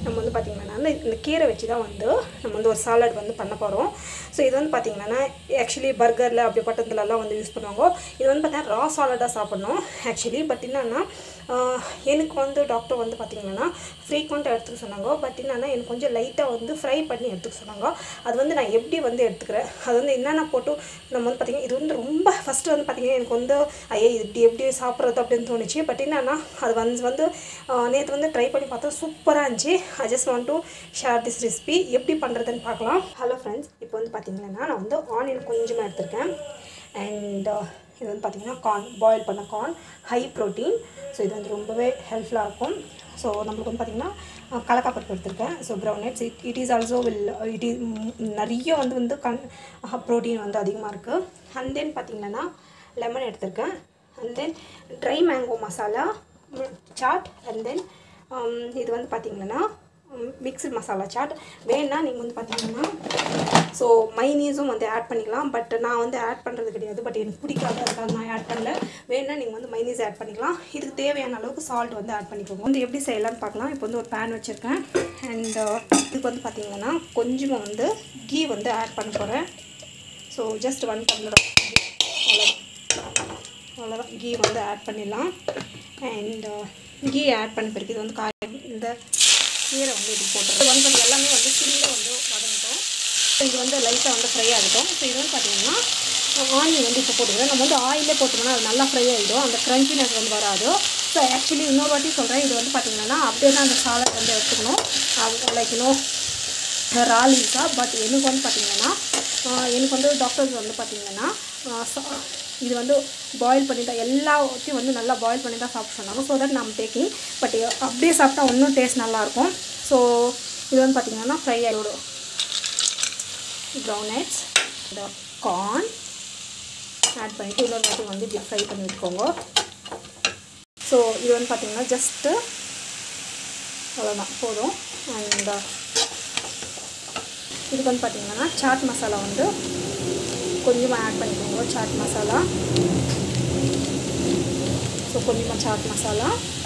நம்ம வந்து பார்த்திங்கன்னா இந்த இந்த கீரை வச்சு தான் வந்து நம்ம வந்து ஒரு சாலட் வந்து பண்ண போகிறோம் ஸோ இது வந்து பார்த்திங்கன்னா ஆக்சுவலி பர்கரில் அப்படி பட்டத்துலலாம் வந்து யூஸ் பண்ணுவாங்க இது வந்து பார்த்தீங்கன்னா ரா சாலடாக சாப்பிட்ணும் ஆக்சுவலி பட் என்னென்னா எனக்கு வந்து டாக்டர் வந்து பார்த்திங்கன்னா ஃப்ரீக்வெண்ட்டாக எடுத்துக்க சொன்னாங்க பட் என்னென்னா எனக்கு கொஞ்சம் லைட்டாக வந்து ஃப்ரை பண்ணி எடுத்துக்க சொன்னாங்க அது வந்து நான் எப்படி வந்து எடுத்துக்கிறேன் அது வந்து என்னென்ன போட்டு நம்ம வந்து பார்த்திங்கன்னா இது வந்து ரொம்ப ஃபஸ்ட்டு வந்து பார்த்திங்கன்னா எனக்கு வந்து ஐயா இது இப்படி எப்படி சாப்பிட்றது அப்படின்னு தோணுச்சு பட் என்னென்னா அது வந்து வந்து நேற்று வந்து ட்ரை பண்ணி பார்த்தா சூப்பராக இருந்துச்சு I just want to share this recipe எப்படி பண்ணுறதுன்னு பார்க்கலாம் ஹலோ ஃப்ரெண்ட்ஸ் இப்போ வந்து பார்த்திங்கன்னா நான் வந்து ஆனியன் கொஞ்சமாக எடுத்திருக்கேன் அண்ட் இது வந்து பார்த்திங்கன்னா கார்ன் பாயில் பண்ண கார்ன் ஹை ப்ரோட்டீன் ஸோ இது வந்து ரொம்பவே ஹெல்ப்ஃபுல்லாக இருக்கும் ஸோ நம்மளுக்கு வந்து பார்த்திங்கன்னா கலக்காப்பருப்பு எடுத்திருக்கேன் ஸோ ப்ரௌனட்ஸ் it it is also will it is நிறைய வந்து வந்து கண் ப்ரோட்டீன் வந்து அதிகமாக இருக்குது அண்ட் தென் பார்த்திங்கன்னா லெமன் எடுத்திருக்கேன் and then dry mango masala chaat and then இது வந்து பார்த்திங்கன்னா மிக்ஸ்டு மசாலா சாட் வேணா நீங்கள் வந்து பார்த்தீங்கன்னா ஸோ மைனீஸும் வந்து ஆட் பண்ணிக்கலாம் பட் நான் வந்து ஆட் பண்ணுறது கிடையாது பட் எனக்கு பிடிக்காது அதுக்காக நான் ஆட் பண்ணல வேணா நீங்கள் வந்து மைனீஸ் ஆட் பண்ணிக்கலாம் இதுக்கு தேவையான அளவுக்கு சால்ட் வந்து ஆட் பண்ணிக்கோங்க வந்து எப்படி செய்யலாம்னு பார்க்கலாம் இப்போ வந்து ஒரு பேன் வச்சுருக்கேன் அண்ட் இதுக்கு வந்து பார்த்தீங்கன்னா கொஞ்சமாக வந்து கீ வந்து ஆட் பண்ண போகிறேன் ஸோ ஜஸ்ட் ஒன் டம்ளர் அவ்வளோ அவ்வளோதான் கீ வந்து ஆட் பண்ணிடலாம் அண்ட் கீ ஆட் பண்ண பிறகு இது வந்து காய் இந்த கீரை வந்து இது போட்டுருது வந்து அது எல்லாமே வந்து சில்லில் வந்து வதங்கட்டும் இது வந்து லைட்டாக வந்து ஃப்ரை ஆகட்டும் ஸோ இது வந்து பார்த்தீங்கன்னா ஆனியன் வந்து இப்போ போட்டுக்கிறேன் நம்ம வந்து ஆயிலே போட்டோம்னா அது நல்லா ஃப்ரை ஆகிடும் அந்த க்ரன்ச்சினஸ் வந்து வராது ஸோ ஆக்சுவலி இன்னொரு வாட்டி சொல்கிறேன் இது வந்து பார்த்தீங்கன்னா அப்படியே தான் அந்த சாலட் வந்து எடுத்துக்கணும் லைக் இன்னும் ராலிஸா பட் எனக்கு வந்து பார்த்திங்கன்னா எனக்கு வந்து டாக்டர்ஸ் வந்து பார்த்திங்கன்னா இது வந்து பாயில் பண்ணி தான் எல்லாத்தையும் வந்து நல்லா பாயில் பண்ணி தான் சாப்பிட சொன்னாங்க ஸோ தட் நம்ம டேக்கிங் பட் அப்படியே சாப்பிட்டா இன்னும் டேஸ்ட் நல்லாயிருக்கும் ஸோ இது வந்து பார்த்திங்கன்னா ஃப்ரை ஆகிடும் ப்ரௌன் எக்ஸ் இந்த கார்ன் ஆட் பண்ணிவிட்டு இன்னொரு வாட்டி வந்து இப்படி ஃப்ரை பண்ணி விட்டுக்கோங்க ஸோ இது வந்து பார்த்திங்கன்னா ஜஸ்ட்டு அவ்வளோதான் போதும் அண்ட் இதுக்கு வந்து பார்த்திங்கன்னா சாட் மசாலா வந்து கொஞ்சமாக ஆட் பண்ணிக்கோங்க சாட் மசாலா ஸோ கொஞ்சமாக சாட் மசாலா